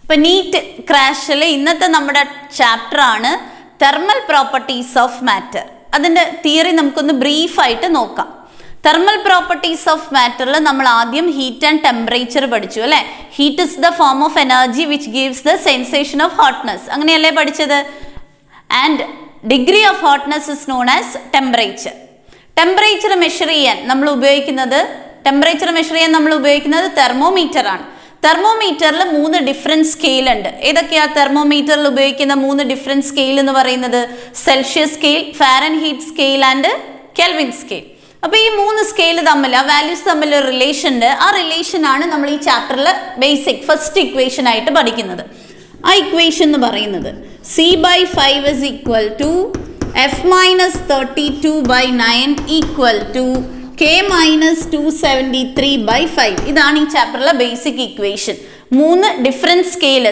ഇപ്പം നീറ്റ് ക്രാഷിൽ ഇന്നത്തെ നമ്മുടെ ചാപ്റ്റർ ആണ് തെർമൽ പ്രോപ്പർട്ടീസ് ഓഫ് മാറ്റർ അതിൻ്റെ തിയറി നമുക്കൊന്ന് ബ്രീഫായിട്ട് നോക്കാം തെർമൽ പ്രോപ്പർട്ടീസ് ഓഫ് മാറ്ററിൽ നമ്മൾ ആദ്യം ഹീറ്റ് ആൻഡ് ടെമ്പറേച്ചർ പഠിച്ചു അല്ലേ heat is the form of energy which gives the sensation of hotness അങ്ങനെയല്ലേ പഠിച്ചത് and degree of hotness is known as temperature temperature measure ചെയ്യാൻ നമ്മൾ ഉപയോഗിക്കുന്നത് ടെമ്പറേച്ചർ മെഷർ ചെയ്യാൻ നമ്മൾ ഉപയോഗിക്കുന്നത് തെർമോമീറ്റർ ആണ് തെർമോമീറ്ററിൽ മൂന്ന് ഡിഫറെൻറ്റ് സ്കെയിൽ ഉണ്ട് ഏതൊക്കെയാ തെർമോമീറ്ററിൽ ഉപയോഗിക്കുന്ന മൂന്ന് ഡിഫറെൻറ്റ് സ്കെയിൽ എന്ന് പറയുന്നത് Celsius scale Fahrenheit scale and Kelvin scale അപ്പോൾ ഈ മൂന്ന് സ്കെയിൽ തമ്മിൽ ആ വാല്യൂസ് തമ്മിൽ ഒരു റിലേഷൻ ഉണ്ട് ആ റിലേഷൻ ആണ് നമ്മൾ ഈ ചാപ്റ്ററിൽ ബേസിക് ഫസ്റ്റ് ഇക്വേഷൻ ആയിട്ട് പഠിക്കുന്നത് ആ ഇക്വേഷൻ എന്ന് പറയുന്നത് C by five is equal to F minus thirty two by nine equal to K minus two seventy three by five ഇതാണ് ഈ ചാപ്റ്ററിലെ ബേസിക് ഇക്വേഷൻ മൂന്ന് different scale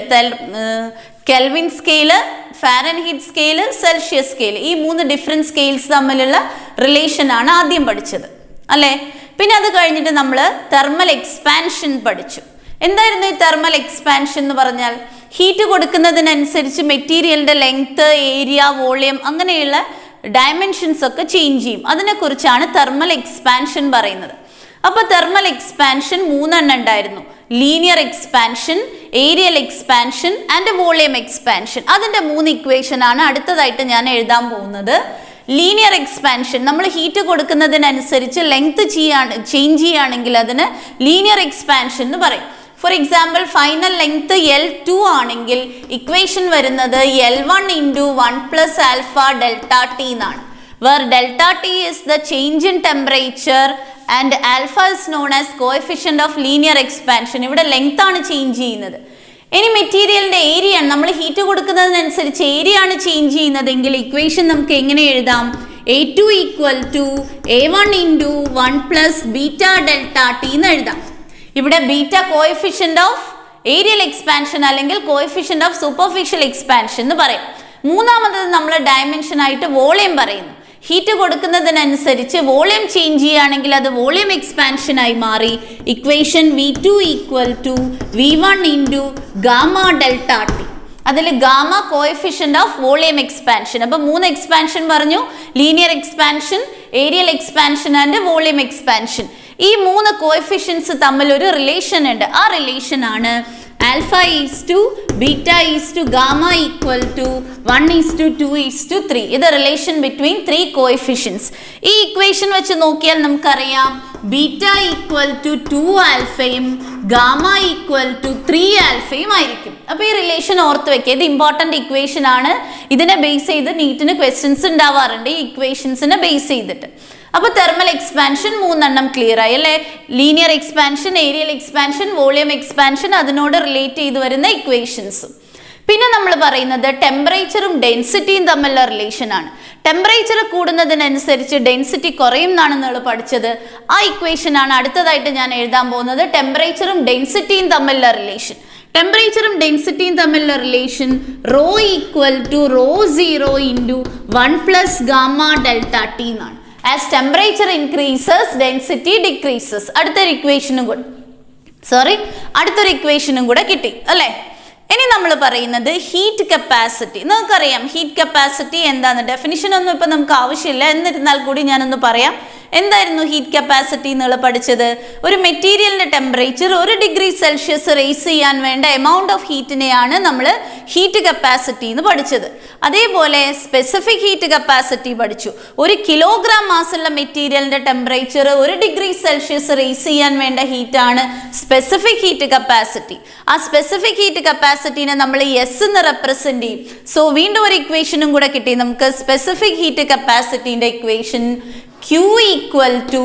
Kelvin scale Fahrenheit scale Celsius scale ഈ മൂന്ന് different scales തമ്മിലുള്ള relation ആണ് ആദ്യം പഠിച്ചത് അല്ലേ പിന്നെ അത് കഴിഞ്ഞിട്ട് നമ്മൾ തെർമൽ എക്സ്പാൻഷൻ പഠിച്ചു എന്തായിരുന്നു ഈ തെർമൽ എക്സ്പാൻഷൻ എന്ന് പറഞ്ഞാൽ ഹീറ്റ് കൊടുക്കുന്നതിനനുസരിച്ച് മെറ്റീരിയലിൻ്റെ ലെങ്ത് ഏരിയ വോളിയം അങ്ങനെയുള്ള ഡയമെൻഷൻസ് ഒക്കെ ചേഞ്ച് ചെയ്യും അതിനെക്കുറിച്ചാണ് തെർമൽ എക്സ്പാൻഷൻ പറയുന്നത് അപ്പോൾ തെർമൽ എക്സ്പാൻഷൻ മൂന്നെണ്ണം ഉണ്ടായിരുന്നു linear expansion areal expansion and volume expansion അതിൻ്റെ മൂന്ന് ഇക്വേഷൻ ആണ് അടുത്തതായിട്ട് ഞാൻ എഴുതാൻ പോകുന്നത് ലീനിയർ എക്സ്പാൻഷൻ നമ്മൾ ഹീറ്റ് കൊടുക്കുന്നതിനനുസരിച്ച് ലെങ്ത് ചെയ്യാണ് ചേഞ്ച് ചെയ്യുകയാണെങ്കിൽ അതിന് ലീനിയർ എക്സ്പാൻഷൻ എന്ന് പറയും for example final length L two ആണെങ്കിൽ ഇക്വേഷൻ വരുന്നത് L one into one plus alpha delta T എന്നാണ് where delta T is the change in temperature and alpha is known as coefficient of linear expansion ഇവിടെ length ആണ് change ചെയ്യുന്നത് ഇനി മെറ്റീരിയലിന്റെ area ആണ് നമ്മൾ ഹീറ്റ് കൊടുക്കുന്നതിനനുസരിച്ച് ഏരിയ ആണ് ചേഞ്ച് ചെയ്യുന്നതെങ്കിൽ ഇക്വേഷൻ നമുക്ക് എങ്ങനെ എഴുതാം A two equal to A one into one plus beta delta T എന്ന് എഴുതാം ഇവിടെ beta coefficient of areal expansion അല്ലെങ്കിൽ കോഎഫിഷ്യൻ്റ് ഓഫ് സൂപ്പർഫിഷ്യൽ എക്സ്പാൻഷൻ എന്ന് പറയും മൂന്നാമത്തത് നമ്മൾ ഡയമെൻഷൻ ആയിട്ട് വോളിയം പറയുന്നു ഹീറ്റ് കൊടുക്കുന്നതിനനുസരിച്ച് വോളിയം ചേഞ്ച് ചെയ്യുകയാണെങ്കിൽ അത് വോളിയം എക്സ്പാൻഷൻ ആയി മാറി equation V two equal to V one into gamma delta T അതിൽ gamma coefficient of volume expansion അപ്പം മൂന്ന് എക്സ്പാൻഷൻ പറഞ്ഞു linear expansion areal expansion and volume expansion ഈ മൂന്ന് കോഎഫിഷ്യൻസ് തമ്മിൽ ഒരു റിലേഷൻ ഉണ്ട് ആ റിലേഷൻ ആണ് alpha is to beta is to gamma equal to one is to two is to three ഇത് റിലേഷൻ ബിറ്റ്വീൻ ത്രീ കോഎഫിഷ്യൻസ് ഈ ഇക്വേഷൻ വെച്ച് നോക്കിയാൽ നമുക്കറിയാം ബീറ്റ ഈക്വൽ ടു ടു ആൽഫയും ഗാമ ഈക്വൽ ടു ത്രീ ആൽഫയും ആയിരിക്കും അപ്പോൾ ഈ റിലേഷൻ ഓർത്ത് വെക്കുക ഇത് ഇമ്പോർട്ടൻ്റ് ഇക്വേഷൻ ആണ് ഇതിനെ ബേസ് ചെയ്ത് നീറ്റിന് ക്വസ്റ്റ്യൻസ് ഉണ്ടാവാറുണ്ട് ഈ ഇക്വേഷൻസിനെ ബേസ് ചെയ്തിട്ട് അപ്പോൾ തെർമൽ എക്സ്പാൻഷൻ മൂന്നെണ്ണം ക്ലിയർ ആയി അല്ലേ linear expansion areal expansion volume expansion അതിനോട് റിലേറ്റ് ചെയ്ത് വരുന്ന ഇക്വേഷൻസും പിന്നെ നമ്മൾ പറയുന്നത് ടെമ്പറേച്ചറും ഡെൻസിറ്റിയും തമ്മിലുള്ള റിലേഷൻ ആണ് ടെമ്പറേച്ചർ കൂടുന്നതിനനുസരിച്ച് ഡെൻസിറ്റി കുറയും എന്നാണ് നിങ്ങൾ പഠിച്ചത് ആ ഇക്വേഷൻ ആണ് അടുത്തതായിട്ട് ഞാൻ എഴുതാൻ പോകുന്നത് ടെമ്പറേച്ചറും ഡെൻസിറ്റിയും തമ്മിലുള്ള റിലേഷൻ ടെമ്പറേച്ചറും ഡെൻസിറ്റിയും തമ്മിലുള്ള relation rho equal to rho zero into one plus gamma delta T എന്നാണ് as temperature increases density decreases അടുത്തൊരു ഇക്വേഷനും കൂടെ സോറി അടുത്തൊരു ഇക്വേഷനും കൂടെ കിട്ടി അല്ലേ ഇനി നമ്മൾ പറയുന്നത് ഹീറ്റ് കപ്പാസിറ്റി നമുക്കറിയാം ഹീറ്റ് കപ്പാസിറ്റി എന്താണ് ഡെഫിനിഷൻ ഒന്നും ഇപ്പം നമുക്ക് ആവശ്യമില്ല എന്നിരുന്നാൽ കൂടി ഞാനൊന്ന് പറയാം എന്തായിരുന്നു ഹീറ്റ് കപ്പാസിറ്റി എന്നുള്ള പഠിച്ചത് ഒരു മെറ്റീരിയലിൻ്റെ ടെമ്പറേച്ചർ ഒരു ഡിഗ്രി സെൽഷ്യസ് റേസ് ചെയ്യാൻ വേണ്ട എമൗണ്ട് ഓഫ് ഹീറ്റിനെയാണ് നമ്മൾ ഹീറ്റ് കപ്പാസിറ്റി എന്ന് പഠിച്ചത് അതേപോലെ സ്പെസിഫിക് ഹീറ്റ് കപ്പാസിറ്റി പഠിച്ചു ഒരു കിലോഗ്രാം മാസുള്ള മെറ്റീരിയലിൻ്റെ ടെമ്പറേച്ചർ ഒരു ഡിഗ്രി സെൽഷ്യസ് റേസ് ചെയ്യാൻ വേണ്ട ഹീറ്റാണ് സ്പെസിഫിക് ഹീറ്റ് കപ്പാസിറ്റി ആ സ്പെസിഫിക് ഹീറ്റ് കപ്പാസിറ്റീനെ നമ്മൾ എസ് എന്ന് റെപ്രസെൻറ്റ് ചെയ്യും സോ വീണ്ടും ഒരു ഇക്വേഷനും കൂടെ കിട്ടി നമുക്ക് സ്പെസിഫിക് ഹീറ്റ് കപ്പാസിറ്റീൻ്റെ equation Q equal to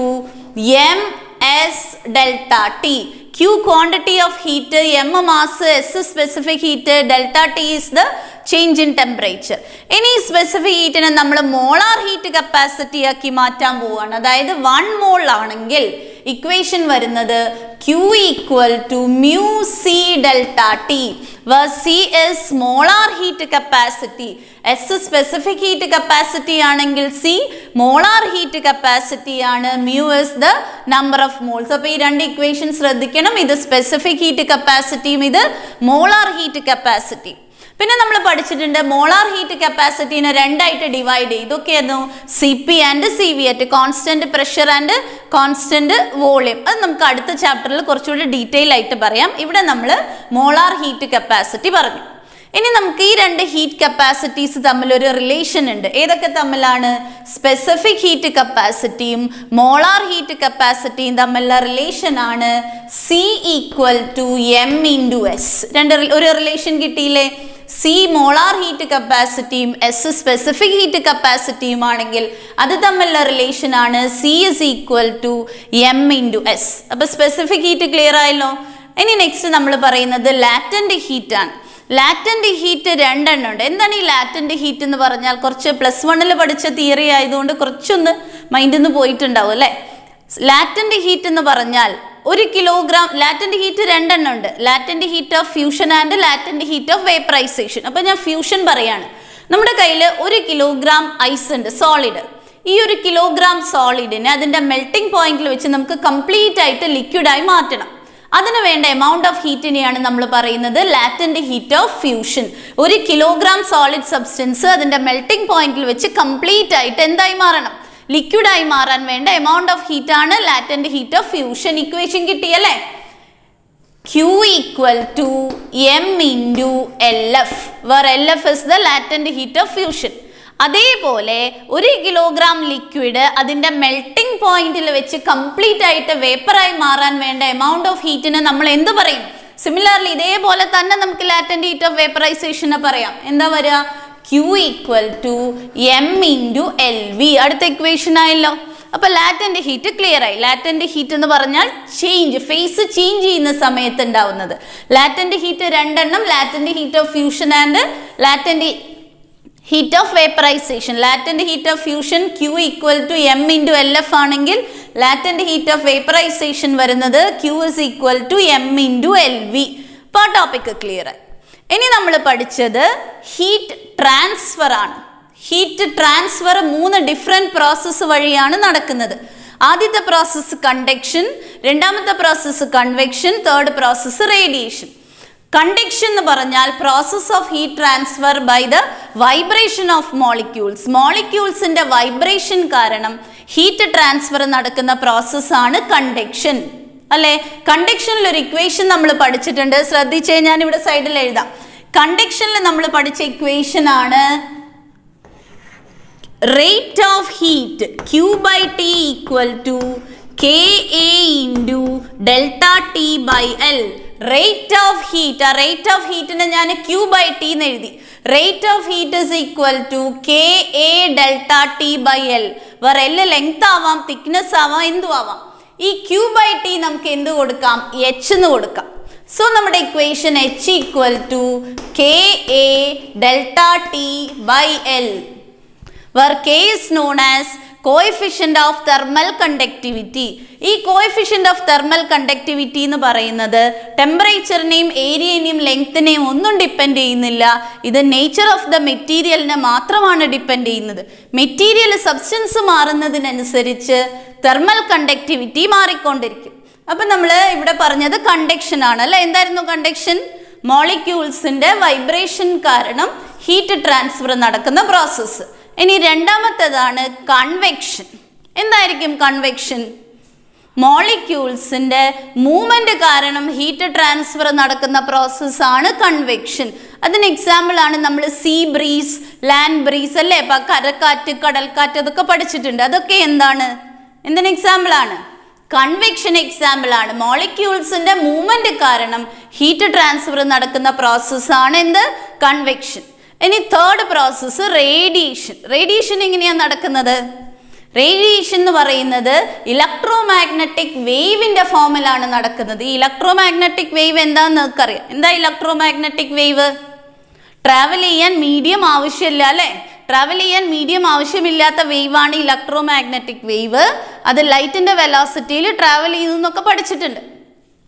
m s delta t Q quantity of heat m mass s specific heat delta t is the change in temperature ഇനി സ്പെസിഫിക് ഹീറ്റിനെ നമ്മൾ മോളാർ ഹീറ്റ് കപ്പാസിറ്റി ആക്കി മാറ്റാൻ പോവുകയാണ് അതായത് വൺ മോൾ ആണെങ്കിൽ equation വരുന്നത് Q equal to mu C delta T where C is molar heat capacity S specific heat capacity ആണെങ്കിൽ C molar heat capacity ആണ് mu is the number of moles അപ്പോൾ ഈ രണ്ട് ഇക്വേഷൻ ശ്രദ്ധിക്കണം ഇത് specific heat കപ്പാസിറ്റിയും ഇത് മോളാർ ഹീറ്റ് കപ്പാസിറ്റി പിന്നെ നമ്മൾ പഠിച്ചിട്ടുണ്ട് മോളാർ ഹീറ്റ് കപ്പാസിറ്റീനെ രണ്ടായിട്ട് ഡിവൈഡ് ചെയ്തു ഇതൊക്കെയായിരുന്നു C P and C V at constant pressure and constant volume അത് നമുക്ക് അടുത്ത ചാപ്റ്ററിൽ കുറച്ചുകൂടി ഡീറ്റെയിൽ ആയിട്ട് പറയാം ഇവിടെ നമ്മൾ മോളാർ ഹീറ്റ് കപ്പാസിറ്റി പറഞ്ഞു ഇനി നമുക്ക് ഈ രണ്ട് ഹീറ്റ് കപ്പാസിറ്റീസ് തമ്മിൽ ഒരു റിലേഷൻ ഉണ്ട് ഏതൊക്കെ തമ്മിലാണ് സ്പെസിഫിക് ഹീറ്റ് കപ്പാസിറ്റിയും മോളാർ ഹീറ്റ് കപ്പാസിറ്റിയും തമ്മിലുള്ള റിലേഷൻ ആണ് C equal to M into S രണ്ട് റി- ഒരു റിലേഷൻ കിട്ടിയില്ലേ സി മോളാർ ഹീറ്റ് കപ്പാസിറ്റിയും എസ് സ്പെസിഫിക് ഹീറ്റ് കപ്പാസിറ്റിയും ആണെങ്കിൽ അത് തമ്മിലുള്ള റിലേഷൻ ആണ് C is equal to M into S അപ്പൊ സ്പെസിഫിക് ഹീറ്റ് ക്ലിയർ ആയല്ലോ ഇനി നെക്സ്റ്റ് നമ്മൾ പറയുന്നത് ലാറ്റന്റ് ഹീറ്റ് ആണ് ലാറ്റന്റ് ഹീറ്റ് രണ്ടെണ്ണം ഉണ്ട് എന്താണ് ഈ ലാറ്റന്റ് ഹീറ്റ് എന്ന് പറഞ്ഞാൽ കുറച്ച് പ്ലസ് വണ്ണിൽ പഠിച്ച തിയറി ആയതുകൊണ്ട് കുറച്ചൊന്ന് മൈൻഡിൽ നിന്ന് പോയിട്ടുണ്ടാവും അല്ലേ ലാറ്റന്റ് ഹീറ്റ് എന്ന് പറഞ്ഞാൽ ഒരു കിലോഗ്രാം ലാറ്റന്റ് ഹീറ്റ് രണ്ടെണ്ണം ഉണ്ട് latent heat of fusion and latent heat of vaporization അപ്പോൾ ഞാൻ ഫ്യൂഷൻ പറയാണ് നമ്മുടെ കയ്യിൽ ഒരു കിലോഗ്രാം ഐസ് ഉണ്ട് സോളിഡ് ഈ ഒരു കിലോഗ്രാം സോളിഡിനെ അതിൻ്റെ മെൽട്ടിംഗ് പോയിന്റിൽ വെച്ച് നമുക്ക് കംപ്ലീറ്റ് ആയിട്ട് ലിക്വിഡായി മാറ്റണം അതിന് വേണ്ട എമൗണ്ട് ഓഫ് ഹീറ്റിനെയാണ് നമ്മൾ പറയുന്നത് ലാറ്റന്റ് ഹീറ്റ് ഓഫ് ഫ്യൂഷൻ ഒരു കിലോഗ്രാം സോളിഡ് സബ്സ്റ്റൻസ് അതിന്റെ മെൽട്ടിംഗ് പോയിന്റിൽ വെച്ച് കംപ്ലീറ്റ് ആയിട്ട് എന്തായി മാറണം ലിക്വിഡായി മാറാൻ വേണ്ട എമൗണ്ട് ഓഫ് ഹീറ്റ് ആണ് latent heat of fusion equation കിട്ടിയല്ലേ Q equal to M into LF where LF is the latent heat of fusion അതേപോലെ ഒരു കിലോഗ്രാം ലിക്വിഡ് അതിൻ്റെ മെൽട്ടിംഗ് പോയിന്റിൽ വെച്ച് കംപ്ലീറ്റ് ആയിട്ട് വേപ്പറായി മാറാൻ വേണ്ട എമൗണ്ട് ഓഫ് ഹീറ്റിന് നമ്മൾ എന്ത് പറയും സിമിലർലി ഇതേപോലെ തന്നെ നമുക്ക് ലാറ്റന്റ് ഹീറ്റ് ഓഫ് വേപ്പറൈസേഷനെ പറയാം എന്താ വരിക Q equal to M into L V അടുത്ത ഇക്വേഷൻ ആയല്ലോ അപ്പൊ ലാറ്റന്റ് ഹീറ്റ് ക്ലിയർ ആയി ലാറ്റന്റ് ഹീറ്റ് എന്ന് പറഞ്ഞാൽ ചേഞ്ച് ഫേസ് ചേഞ്ച് ചെയ്യുന്ന സമയത്ത് ഉണ്ടാവുന്നത് ലാറ്റന്റ് ഹീറ്റ് രണ്ടെണ്ണം latent heat of fusion and latent heat of vaporization latent heat of fusion Q equal to M into L F ആണെങ്കിൽ ലാറ്റന്റ് ഹീറ്റ് ഓഫ് വേപ്പറൈസേഷൻ വരുന്നത് Q is equal to M into L V ഇപ്പോൾ ആ topic clear ആയി ഇനി നമ്മൾ പഠിച്ചത് heat transfer ആണ് heat transfer മൂന്ന് ഡിഫറെൻറ്റ് പ്രോസസ്സ് വഴിയാണ് നടക്കുന്നത് ആദ്യത്തെ പ്രോസസ്സ് കണ്ടക്ഷൻ രണ്ടാമത്തെ process convection third process radiation conduction എന്ന് പറഞ്ഞാൽ process of heat transfer by the vibration of molecules മോളിക്യൂൾസിന്റെ വൈബ്രേഷൻ കാരണം ഹീറ്റ് ട്രാൻസ്ഫർ നടക്കുന്ന പ്രോസസ്സാണ് കണ്ടക്ഷൻ അല്ലെ കണ്ടക്ഷനിൽ ഒരു ഇക്വേഷൻ നമ്മൾ പഠിച്ചിട്ടുണ്ട് ശ്രദ്ധിച്ചേ ഞാൻ ഇവിടെ സൈഡിൽ എഴുതാം കണ്ടക്ഷനിൽ നമ്മൾ പഠിച്ച ഇക്വേഷൻ ആണ് rate of heat q by t equal to ka into delta t by l rate of heat ആ rate of heat നെ ഞാൻ q by t എന്ന് എഴുതി rate of heat is equal to ka delta t by l വേറെ l length ആവാം thickness ആവാം എന്തും ആവാം ഈ q by t നമുക്ക് എന്ത് കൊടുക്കാം h എന്ന് കൊടുക്കാം സോ നമ്മുടെ equation H equal to K A delta T by L where K is known as coefficient of thermal conductivity ഈ coefficient of thermal conductivity എന്ന് പറയുന്നത് ടെമ്പറേച്ചറിനെയും ഏരിയനെയും ലെങ്ത്തിനെയും ഒന്നും ഡിപ്പെൻഡ് ചെയ്യുന്നില്ല ഇത് നേച്ചർ ഓഫ് ദ മെറ്റീരിയലിനെ മാത്രമാണ് ഡിപ്പെൻഡ് ചെയ്യുന്നത് മെറ്റീരിയൽ സബ്സ്റ്റൻസ് മാറുന്നതിനനുസരിച്ച് തെർമൽ കണ്ടക്ടിവിറ്റി മാറിക്കൊണ്ടിരിക്കും അപ്പം നമ്മൾ ഇവിടെ പറഞ്ഞത് കണ്ടക്ഷൻ ആണ് അല്ലേ എന്തായിരുന്നു കണ്ടക്ഷൻ മോളിക്യൂൾസിന്റെ വൈബ്രേഷൻ കാരണം ഹീറ്റ് ട്രാൻസ്ഫർ നടക്കുന്ന പ്രോസസ്സ് ഇനി രണ്ടാമത്തേതാണ് കൺവെക്ഷൻ എന്തായിരിക്കും കൺവെക്ഷൻ മോളിക്യൂൾസിന്റെ മൂവ്മെന്റ് കാരണം ഹീറ്റ് ട്രാൻസ്ഫർ നടക്കുന്ന പ്രോസസ്സാണ് കൺവെക്ഷൻ അതിന് എക്സാമ്പിൾ ആണ് നമ്മൾ സീ ബ്രീസ് ലാൻഡ് ബ്രീസ് അല്ലേ ഇപ്പൊ കരക്കാറ്റ് കടൽക്കാറ്റ് അതൊക്കെ പഠിച്ചിട്ടുണ്ട് അതൊക്കെ എന്താണ് എന്തിന് എക്സാമ്പിൾ ആണ് കൺവെക്ഷൻ എക്സാമ്പിൾ ആണ് മോളിക്യൂൾസിന്റെ മൂവ്മെന്റ് കാരണം ഹീറ്റ് ട്രാൻസ്ഫർ നടക്കുന്ന പ്രോസസ്സാണ് എന്ത് കൺവെക്ഷൻ ഇനി തേർഡ് പ്രോസസ്സ് റേഡിയേഷൻ റേഡിയേഷൻ എങ്ങനെയാണ് നടക്കുന്നത് റേഡിയേഷൻ എന്ന് പറയുന്നത് ഇലക്ട്രോ മാഗ്നറ്റിക് വേവിന്റെ ഫോമിലാണ് നടക്കുന്നത് ഈ ഇലക്ട്രോ മാഗ്നറ്റിക് വേവ് എന്താണെന്ന് നിങ്ങൾക്കറിയാം എന്താ ഇലക്ട്രോ മാഗ്നറ്റിക് വേവ് ട്രാവൽ ചെയ്യാൻ മീഡിയം ആവശ്യമില്ല അല്ലേ ട്രാവൽ ചെയ്യാൻ മീഡിയം ആവശ്യമില്ലാത്ത വേവാണ് ഇലക്ട്രോ മാഗ്നറ്റിക് വേവ് അത് ലൈറ്റിന്റെ വെലോസിറ്റിയിൽ ട്രാവൽ ചെയ്യുന്നു എന്നൊക്കെ പഠിച്ചിട്ടുണ്ട്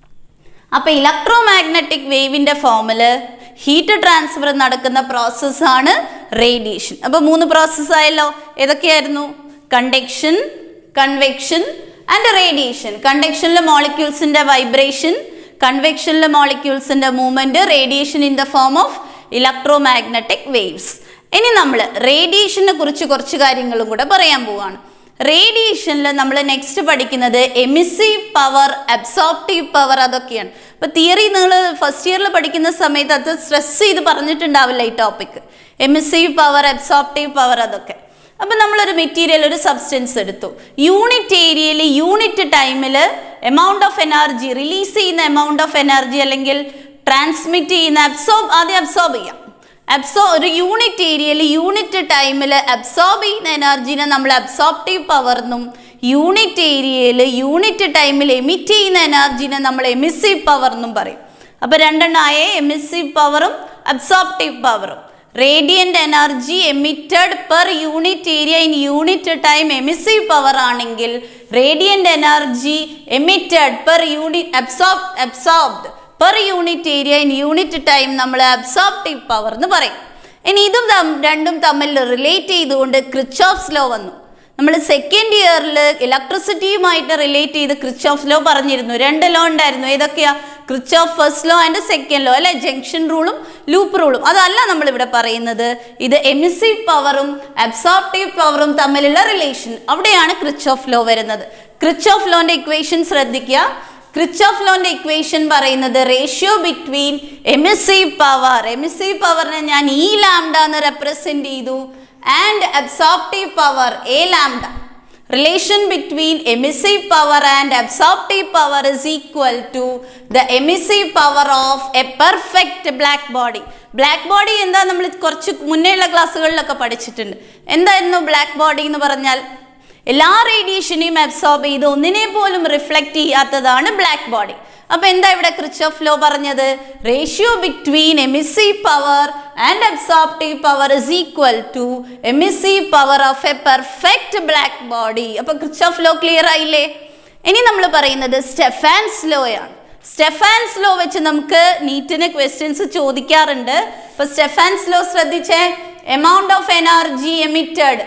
അപ്പൊ ഇലക്ട്രോ മാഗ്നറ്റിക് വേവിന്റെ ഫോമില് ഹീറ്റ് ട്രാൻസ്ഫർ നടക്കുന്ന പ്രോസസ്സാണ് റേഡിയേഷൻ അപ്പൊ മൂന്ന് പ്രോസസ്സ് ആയല്ലോ ഏതൊക്കെയായിരുന്നു കണ്ടക്ഷൻ കൺവെക്ഷൻ ആൻഡ് റേഡിയേഷൻ കണ്ടക്ഷനിൽ മോളിക്യൂൾസിന്റെ വൈബ്രേഷൻ കൺവെക്ഷനിലെ മോളിക്യൂൾസിന്റെ movement radiation in the form of electromagnetic waves ഇനി നമ്മൾ റേഡിയേഷനെ കുറിച്ച് കുറച്ച് കാര്യങ്ങളും കൂടെ പറയാൻ പോവാണ് റേഡിയേഷനിൽ നമ്മൾ നെക്സ്റ്റ് പഠിക്കുന്നത് എമിസീവ് പവർ അബ്സോർപ്റ്റീവ് പവർ അതൊക്കെയാണ് ഇപ്പൊ തിയറി നിങ്ങൾ ഫസ്റ്റ് ഇയറിൽ പഠിക്കുന്ന സമയത്ത് അത് സ്ട്രെസ് ചെയ്ത് പറഞ്ഞിട്ടുണ്ടാവില്ല ഈ topic emissive power absorptive power അതൊക്കെ അപ്പം നമ്മളൊരു മെറ്റീരിയൽ ഒരു സബ്സ്റ്റൻസ് എടുത്തു യൂണിറ്റ് ഏരിയയിൽ യൂണിറ്റ് ടൈമിൽ എമൗണ്ട് ഓഫ് എനർജി റിലീസ് ചെയ്യുന്ന എമൗണ്ട് ഓഫ് എനർജി അല്ലെങ്കിൽ ട്രാൻസ്മിറ്റ് ചെയ്യുന്ന അബ്സോർബ് ആദ്യം അബ്സോർബ് ചെയ്യാം അബ്സോ ഒരു യൂണിറ്റ് ഏരിയയിൽ യൂണിറ്റ് ടൈമിൽ അബ്സോർബ് ചെയ്യുന്ന എനർജീനെ നമ്മൾ അബ്സോർപ്റ്റീവ് പവർ എന്നും യൂണിറ്റ് ഏരിയയിൽ യൂണിറ്റ് ടൈമിൽ എമിറ്റ് ചെയ്യുന്ന എനർജീനെ നമ്മൾ എമിസീവ് പവർ എന്നും പറയും അപ്പോൾ രണ്ടെണ്ണമായ എമിസീവ് പവറും അബ്സോർപ്റ്റീവ് പവറും radiant energy emitted per unit area in unit time emissive power ആണെങ്കിൽ radiant energy emitted per unit absorb absorbed per unit area in unit time നമ്മൾ അബ്സോർപ്റ്റീവ് പവർ എന്ന് പറയും ഇനി ഇതും തം- രണ്ടും തമ്മിൽ റിലേറ്റ് ചെയ്തുകൊണ്ട് ക്രിച്ചോഫ്സ് ലോ വന്നു നമ്മൾ സെക്കൻഡ് ഇയറിൽ ഇലക്ട്രിസിറ്റിയുമായിട്ട് റിലേറ്റ് ചെയ്ത് ക്രിച്ചോഫ് ലോ പറഞ്ഞിരുന്നു രണ്ട് ലോ ഉണ്ടായിരുന്നു ഏതൊക്കെയാ Kirchhoff first law and second law അല്ലെ ജംഗ്ഷൻ റൂളും ലൂപ്പ് റൂളും അതല്ല നമ്മൾ ഇവിടെ പറയുന്നത് ഇത് എമിസീവ് പവറും അബ്സോർപ്റ്റീവ് പവറും തമ്മിലുള്ള റിലേഷൻ അവിടെയാണ് ക്രിച്ചോഫ് ലോ വരുന്നത് ക്രിച്ചോഫ് ലോന്റെ ഇക്വേഷൻ ശ്രദ്ധിക്കുക ക്രിച്ചോഫ് ലോന്റെ ഇക്വേഷൻ പറയുന്നത് ratio between emissive power emissive പവറിനെ ഞാൻ ഈ ലാംഡ എന്ന് റെപ്രസെന്റ് ചെയ്തു and absorptive power A lambda relation between emissive power and absorptive power is equal to the emissive power of a perfect black body black body എന്താ നമ്മൾ കുറച്ച് മുന്നേയുള്ള ക്ലാസ്സുകളിലൊക്കെ പഠിച്ചിട്ടുണ്ട് എന്തായിരുന്നു ബ്ലാക്ക് ബോഡി എന്ന് പറഞ്ഞാൽ എല്ലാ റേഡിയേഷനെയും അബ്സോർബ് ചെയ്ത് ഒന്നിനെ പോലും റിഫ്ലക്റ്റ് ചെയ്യാത്തതാണ് ബ്ലാക്ക് ബോഡി അപ്പൊ എന്താ ഇവിടെ ക്രിച്ചോഫ് ലോ പറഞ്ഞത് ratio between emissive power and absorptive power is equal to emissive power of a perfect black body അപ്പൊ ക്രിച്ചോഫ് ലോ ക്ലിയർ ആയില്ലേ ഇനി നമ്മൾ പറയുന്നത് സ്റ്റെഫാൻസ് ലോയാണ് സ്റ്റെഫാൻസ് ലോ വെച്ച് നമുക്ക് നീറ്റിന് ക്വസ്റ്റ്യൻസ് ചോദിക്കാറുണ്ട് ഇപ്പൊ സ്റ്റെഫാൻസ് ലോ ശ്രദ്ധിച്ചേ amount of energy emitted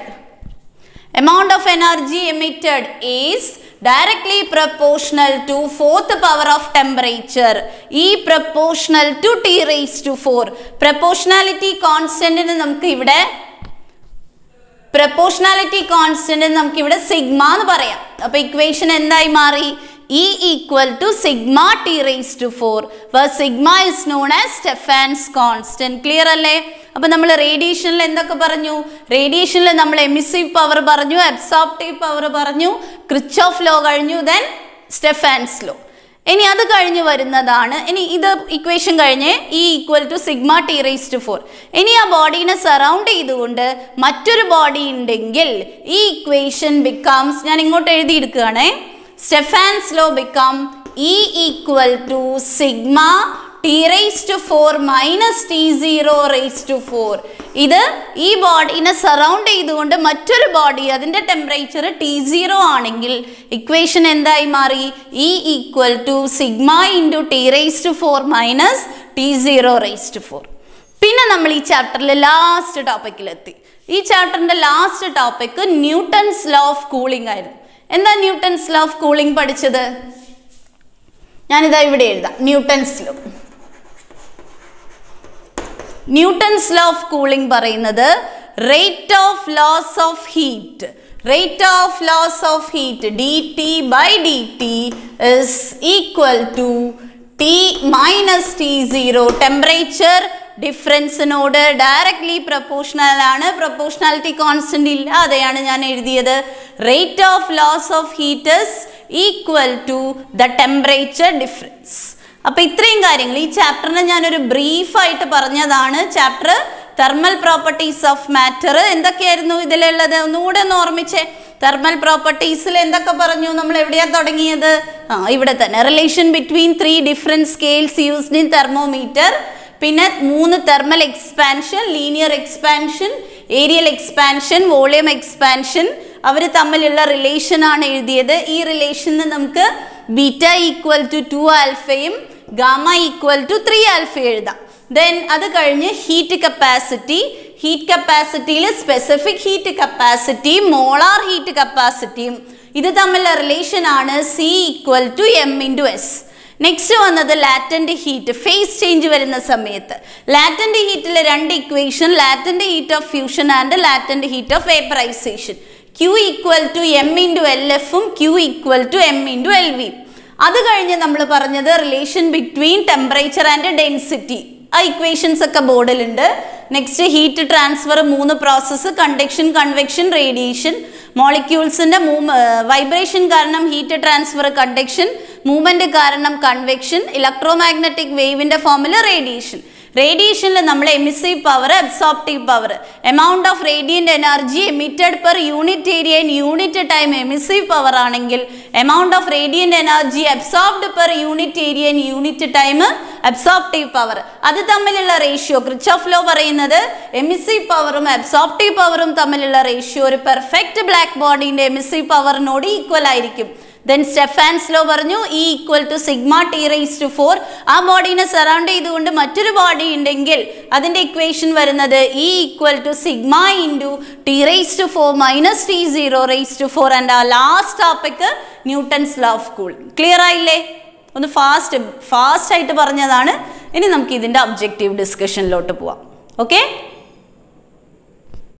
amount of energy emitted is directly proportional to fourth power of temperature e proportional to t raised to 4 proportionality constant ന് നമുക്ക് ഇവിടെ പ്രപ്പോർഷണാലിറ്റി കോൺസ്റ്റന്റ് നമുക്ക് ഇവിടെ സിഗ്മ എന്ന് പറയാം അപ്പൊ ഇക്വേഷൻ എന്തായി മാറി E equal to sigma T raise to four sigma is known as Stefan's constant clear അല്ലേ അപ്പൊ നമ്മൾ റേഡിയേഷനിൽ എന്തൊക്കെ പറഞ്ഞു റേഡിയേഷനിൽ നമ്മൾ എമിസീവ് പവർ പറഞ്ഞു അബ്സോർപ്റ്റീവ് പവർ പറഞ്ഞു ക്രിച്ചോഫ് ലോ കഴിഞ്ഞു ദെൻ സ്റ്റെഫാൻസ് ലോ ഇനി അത് കഴിഞ്ഞ് വരുന്നതാണ് ഇനി ഇത് ഇക്വേഷൻ കഴിഞ്ഞ് E equal to sigma T raise to four ഇനി ആ ബോഡീനെ സറൗണ്ട് ചെയ്തുകൊണ്ട് മറ്റൊരു ബോഡി ഉണ്ടെങ്കിൽ ഈ ഇക്വേഷൻ ബിക്കംസ് ഞാൻ ഇങ്ങോട്ട് എഴുതിയെടുക്കുകയാണേ Stefan's law become E equal to sigma T raise to four minus T zero raise to four ഇത് ഈ ബോഡീനെ സറൗണ്ട് ചെയ്തുകൊണ്ട് മറ്റൊരു ബോഡി അതിൻ്റെ ടെമ്പറേച്ചർ ടി സീറോ ആണെങ്കിൽ ഇക്വേഷൻ എന്തായി മാറി E equal to sigma into T raise to four minus T zero raise to four പിന്നെ നമ്മൾ ഈ ചാപ്റ്ററിൽ ലാസ്റ്റ് ടോപ്പിക്കിലെത്തി ഈ ചാപ്റ്ററിന്റെ last topic Newton's law of cooling ആയിരുന്നു എന്താ ന്യൂട്ടൺസ് ലോ ഓഫ് കൂളിംഗ് പഠിച്ചത് ഞാനിതാ ഇവിടെ എഴുതാം Newton's law Newton's law of cooling പറയുന്നത് rate of loss of heat rate of loss of heat D T by D T is equal to T minus T zero temperature ഡിഫറൻസിനോട് directly proportional ആണ് proportionality constant ഇല്ലാതെയാണ് ഞാൻ എഴുതിയത് rate of loss of heat is equal to the temperature difference അപ്പൊ ഇത്രയും കാര്യങ്ങൾ ഈ ചാപ്റ്ററിനെ ഞാനൊരു ബ്രീഫായിട്ട് പറഞ്ഞതാണ് chapter thermal properties of matter എന്തൊക്കെയായിരുന്നു ഇതിലുള്ളത് ഒന്നുകൂടെ ഒന്ന് ഓർമ്മിച്ചേ തെർമൽ പ്രോപ്പർട്ടീസിൽ എന്തൊക്കെ പറഞ്ഞു നമ്മൾ എവിടെയാ തുടങ്ങിയത് ആ ഇവിടെ തന്നെ relation between three different scales used in thermometer പിന്നെ മൂന്ന് thermal expansion linear expansion areal expansion volume expansion അവർ തമ്മിലുള്ള റിലേഷൻ ആണ് എഴുതിയത് ഈ റിലേഷന് നമുക്ക് ബീറ്റ ഈക്വൽ ടു ടു ആൽഫയും gamma equal to three alpha എഴുതാം ദെൻ അത് കഴിഞ്ഞ് ഹീറ്റ് കപ്പാസിറ്റി ഹീറ്റ് കപ്പാസിറ്റിയിൽ സ്പെസിഫിക് ഹീറ്റ് കപ്പാസിറ്റിയും മോളാർ ഹീറ്റ് കപ്പാസിറ്റിയും ഇത് തമ്മിലുള്ള റിലേഷൻ ആണ് C equal to M into S next വന്നത് ലാറ്റന്റ് ഹീറ്റ് ഫേസ് ചേഞ്ച് വരുന്ന സമയത്ത് ലാറ്റന്റ് ഹീറ്റിലെ രണ്ട് equation latent heat of fusion and latent heat of vaporization Q equal to M into L എഫും Q equal to M into L വിയും അത് കഴിഞ്ഞ് നമ്മൾ പറഞ്ഞത് relation between temperature and density ആ ഇക്വേഷൻസ് ഒക്കെ ബോർഡിലുണ്ട് നെക്സ്റ്റ് ഹീറ്റ് ട്രാൻസ്ഫർ മൂന്ന് പ്രോസസ്സ് കണ്ടക്ഷൻ കൺവെക്ഷൻ റേഡിയേഷൻ മോളിക്യൂൾസിന്റെ വൈബ്രേഷൻ കാരണം ഹീറ്റ് ട്രാൻസ്ഫർ കണ്ടക്ഷൻ മൂവ്മെന്റ് കാരണം കൺവെക്ഷൻ ഇലക്ട്രോമാഗ്നറ്റിക് വേവിന്റെ ഫോമിൽ റേഡിയേഷൻ റേഡിയേഷനിൽ നമ്മൾ emissive power absorptive power amount of radiant energy emitted per unit area in unit time emissive power ആണെങ്കിൽ amount of radiant energy absorbed per unit area in unit time absorptive power അത് തമ്മിലുള്ള ratio Kirchhoff law പറയുന്നത് emissive പവറും absorptive പവറും തമ്മിലുള്ള ratio ഒരു perfect black ബോഡീൻ്റെ emissive പവറിനോട് ഈക്വൽ ആയിരിക്കും ദെൻ സ്റ്റെഫാൻസ് ലോ പറഞ്ഞു E equal to sigma T raise to four ആ ബോഡീനെ സറൗണ്ട് ചെയ്തുകൊണ്ട് മറ്റൊരു ബോഡി ഉണ്ടെങ്കിൽ അതിൻ്റെ ഇക്വേഷൻ വരുന്നത് E equal to sigma into T raise to four minus T zero raise to four and ആ last topic Newton's law of cool clear ആയില്ലേ ഒന്ന് ഫാസ്റ്റ് ഫാസ്റ്റ് ആയിട്ട് പറഞ്ഞതാണ് ഇനി നമുക്ക് ഇതിൻ്റെ ഒബ്ജക്റ്റീവ് ഡിസ്കഷനിലോട്ട് പോവാം ഓക്കെ